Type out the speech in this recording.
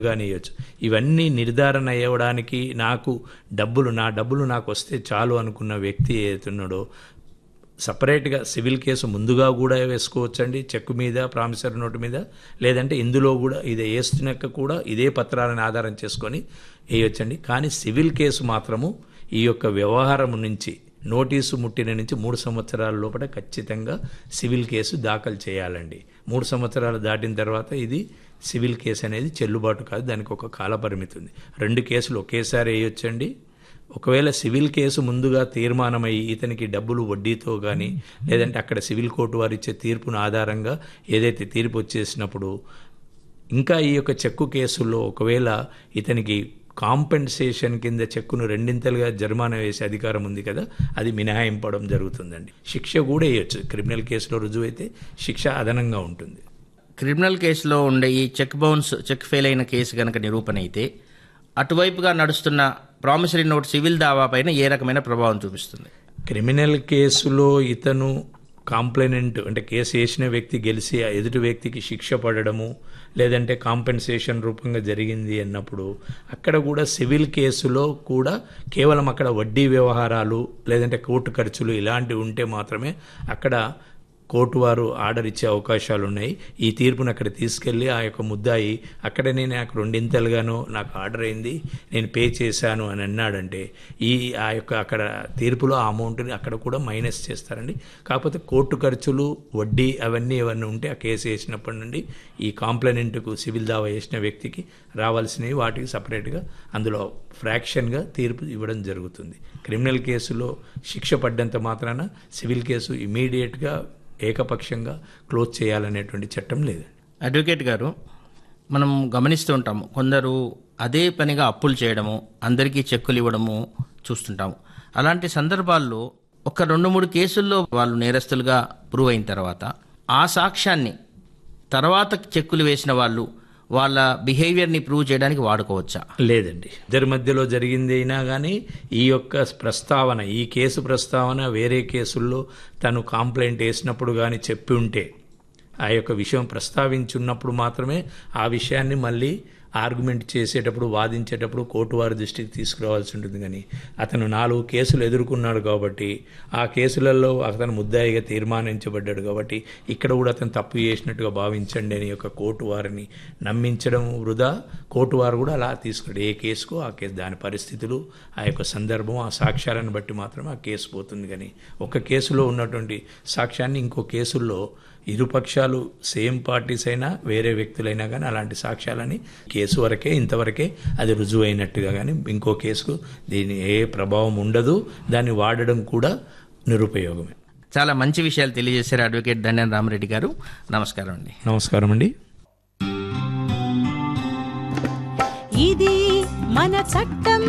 కానియచ్చు ఇవన్నీ నిర్ధారణ అయ్యడానికి నాకు డబ్బులు నా డబ్బులు నాకు వస్తే చాలు అనుకున్న వ్యక్తి ఏతున్నాడో సపరేట్గా సివిల్ కేసు ముందుగా కూడా వేసుకోవచ్చండి చెక్ మీద ప్రామిసరీ నోటు మీద లేదంటే ఇందులో కూడా ఇది వేస్తున్నాక కూడా ఇదే పత్రాలను ఆధారం చేసుకొని వేయొచ్చండి కానీ సివిల్ కేసు మాత్రము ఈ యొక్క వ్యవహారం నుంచి నోటీసు ముట్టిన నుంచి మూడు సంవత్సరాల లోపల ఖచ్చితంగా సివిల్ కేసు దాఖలు చేయాలండి మూడు సంవత్సరాలు దాటిన తర్వాత ఇది సివిల్ కేసు అనేది చెల్లుబాటు కాదు దానికి ఒక కాల పరిమితి ఉంది రెండు కేసులు ఒకేసారి వేయొచ్చండి ఒకవేళ సివిల్ కేసు ముందుగా తీర్మానమై ఇతనికి డబ్బులు వడ్డీతో కానీ లేదంటే అక్కడ సివిల్ కోర్టు వారు ఇచ్చే తీర్పును ఆధారంగా ఏదైతే తీర్పు వచ్చేసినప్పుడు ఇంకా ఈ యొక్క చెక్కు కేసుల్లో ఒకవేళ ఇతనికి కాంపెన్సేషన్ కింద చెక్కును రెండింతలుగా జరిమానా వేసే అధికారం ఉంది కదా అది మినహాయింపడం జరుగుతుందండి శిక్ష కూడా వేయొచ్చు క్రిమినల్ కేసులో రుజువు అయితే శిక్ష అదనంగా ఉంటుంది క్రిమినల్ కేసులో ఉండే ఈ చెక్ బౌన్స్ చెక్ ఫెయిల్ అయిన కేసు కనుక నిరూపణ అయితే అటువైపుగా నడుస్తున్న ప్రామిసరీ నోట్ సివిల్ దావా పైన ఏ రకమైన ప్రభావం చూపిస్తుంది క్రిమినల్ కేసులో ఇతను కాంప్లైనెంట్ అంటే కేసు వేసిన వ్యక్తి గెలిచి ఆ ఎదుటి వ్యక్తికి శిక్ష పడడము లేదంటే కాంపెన్సేషన్ రూపంగా జరిగింది అన్నప్పుడు అక్కడ కూడా సివిల్ కేసులో కూడా కేవలం అక్కడ వడ్డీ వ్యవహారాలు లేదంటే కోర్టు ఖర్చులు ఇలాంటివి ఉంటే మాత్రమే అక్కడ కోర్టు వారు ఆర్డర్ ఇచ్చే అవకాశాలు ఉన్నాయి ఈ తీర్పును అక్కడ తీసుకెళ్ళి ఆ యొక్క ముద్దాయి అక్కడనే నాకు రెండింతలుగాను నాకు ఆర్డర్ అయింది నేను పే చేశాను అని అన్నాడంటే ఈ ఆ యొక్క అక్కడ తీర్పులో ఆ అమౌంట్ని అక్కడ కూడా మైనస్ చేస్తారండి కాకపోతే కోర్టు ఖర్చులు వడ్డీ అవన్నీ ఏమన్నా ఉంటే ఆ కేసు వేసినప్పటి నుండి ఈ కాంప్లైనెంట్కు సివిల్ దావా వేసిన వ్యక్తికి రావాల్సినవి వాటికి సపరేట్గా అందులో ఫ్రాక్షన్గా తీర్పు ఇవ్వడం జరుగుతుంది క్రిమినల్ కేసులో శిక్ష పడ్డంత మాత్రాన సివిల్ కేసు ఇమీడియట్గా ఏకపక్షంగా క్లోజ్ చేయాలనేటువంటి చట్టం లేదండి అడ్వకేట్ గారు మనం గమనిస్తూ ఉంటాము కొందరు అదే పనిగా అప్పులు చేయడము అందరికీ చెక్కులు ఇవ్వడము చూస్తుంటాము అలాంటి సందర్భాల్లో ఒక రెండు మూడు కేసుల్లో వాళ్ళు నేరస్తులుగా ప్రూవ్ అయిన తర్వాత ఆ సాక్ష్యాన్ని తర్వాత చెక్కులు వేసిన వాళ్ళు వాళ్ళ బిహేవియర్ని ప్రూవ్ చేయడానికి వాడుకోవచ్చా లేదండి ఇద్దరి మధ్యలో జరిగింది అయినా కానీ ఈ యొక్క ప్రస్తావన ఈ కేసు ప్రస్తావన వేరే కేసుల్లో తను కాంప్లైంట్ వేసినప్పుడు కానీ చెప్పి ఉంటే ఆ యొక్క విషయం ప్రస్తావించున్నప్పుడు మాత్రమే ఆ విషయాన్ని మళ్ళీ ఆర్గ్యుమెంట్ చేసేటప్పుడు వాదించేటప్పుడు కోర్టు వారి దృష్టికి తీసుకురావాల్సి ఉంటుంది కానీ అతను నాలుగు కేసులు ఎదుర్కొన్నాడు కాబట్టి ఆ కేసులలో అతను ముద్దాయిగా తీర్మానించబడ్డాడు కాబట్టి ఇక్కడ కూడా అతను తప్పు చేసినట్టుగా భావించండి అని యొక్క కోర్టు వారిని నమ్మించడం వృధా కోర్టు వారు కూడా అలా తీసుకున్నాడు ఏ కేసుకు ఆ కేసు దాని పరిస్థితులు ఆ యొక్క సందర్భం ఆ సాక్ష్యాలను బట్టి మాత్రమే ఆ కేసు పోతుంది కానీ ఒక కేసులో ఉన్నటువంటి సాక్ష్యాన్ని ఇంకో కేసుల్లో ఇరుపక్షాలు సేమ్ పార్టీస్ అయినా వేరే వ్యక్తులైనా కానీ అలాంటి సాక్ష్యాలని కేసు వరకే ఇంతవరకే అది రుజువు అయినట్టుగా కానీ ఇంకో కేసుకు దీని ఏ ప్రభావం ఉండదు దాన్ని వాడడం కూడా నిరుపయోగమే చాలా మంచి విషయాలు తెలియజేశారు అడ్వకేట్ దండన్ రామరెడ్డి గారు నమస్కారం అండి నమస్కారం అండి ఇది మన చట్టం